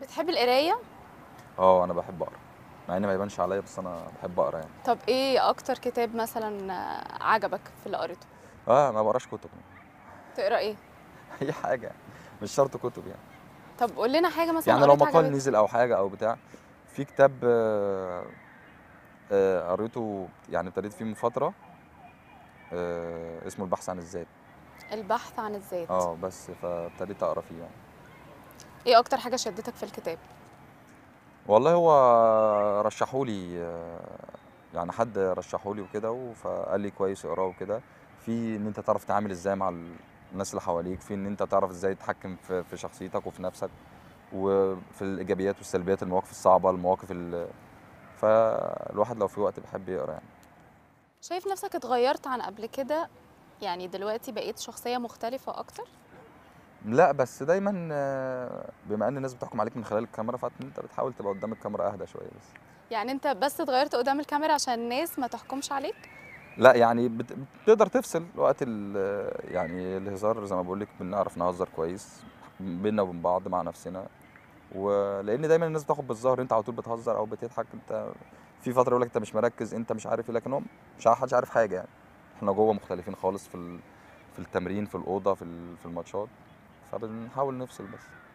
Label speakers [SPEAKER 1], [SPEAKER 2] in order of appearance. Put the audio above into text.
[SPEAKER 1] بتحب القرايه
[SPEAKER 2] اه انا بحب اقرا مع ان ما يبانش عليا بس انا بحب اقرا يعني
[SPEAKER 1] طب ايه اكتر كتاب مثلا آه، عجبك في اللي قريته
[SPEAKER 2] اه ما بقراش كتب
[SPEAKER 1] تقرا ايه
[SPEAKER 2] اي حاجه يعني مش شرط كتب يعني
[SPEAKER 1] طب قول لنا حاجه مثلا
[SPEAKER 2] يعني لو
[SPEAKER 1] قريتها
[SPEAKER 2] مقال
[SPEAKER 1] عجبتك.
[SPEAKER 2] نزل او حاجه او بتاع في كتاب آه، آه، قريته يعني ابتديت فيه من فتره آه، اسمه البحث عن الذات
[SPEAKER 1] البحث عن الذات
[SPEAKER 2] اه بس فابتديت اقرا فيه يعني
[SPEAKER 1] ايه اكتر حاجه شدتك في الكتاب
[SPEAKER 2] والله هو رشحولي آه، يعني حد رشحولي وكده فقال لي كويس اقراه وكده في ان انت تعرف تتعامل ازاي مع الناس اللي حواليك في ان انت تعرف ازاي تتحكم في في شخصيتك وفي نفسك وفي الايجابيات والسلبيات المواقف الصعبه المواقف ال... فالواحد لو في وقت بيحب يقرا يعني
[SPEAKER 1] شايف نفسك اتغيرت عن قبل كده يعني دلوقتي بقيت شخصيه مختلفه اكتر
[SPEAKER 2] لا بس دايما آه، بما ان الناس بتحكم عليك من خلال الكاميرا فانت بتحاول تبقى قدام الكاميرا اهدى شويه بس
[SPEAKER 1] يعني انت بس اتغيرت قدام الكاميرا عشان الناس ما تحكمش عليك
[SPEAKER 2] لا يعني بت- بتقدر تفصل وقت ال- يعني الهزار زي ما بقول لك بنعرف نهزر كويس بينا وبين بعض مع نفسنا ولان دايما الناس بتاخد بالظاهر انت على طول بتهزر او بتضحك انت في فتره يقول لك انت مش مركز انت مش عارف ايه لكن هو مش عارف- حدش عارف حاجه يعني احنا جوه مختلفين خالص في ال- في التمرين في الاوضه في ال- في الماتشات فبنحاول نفصل بس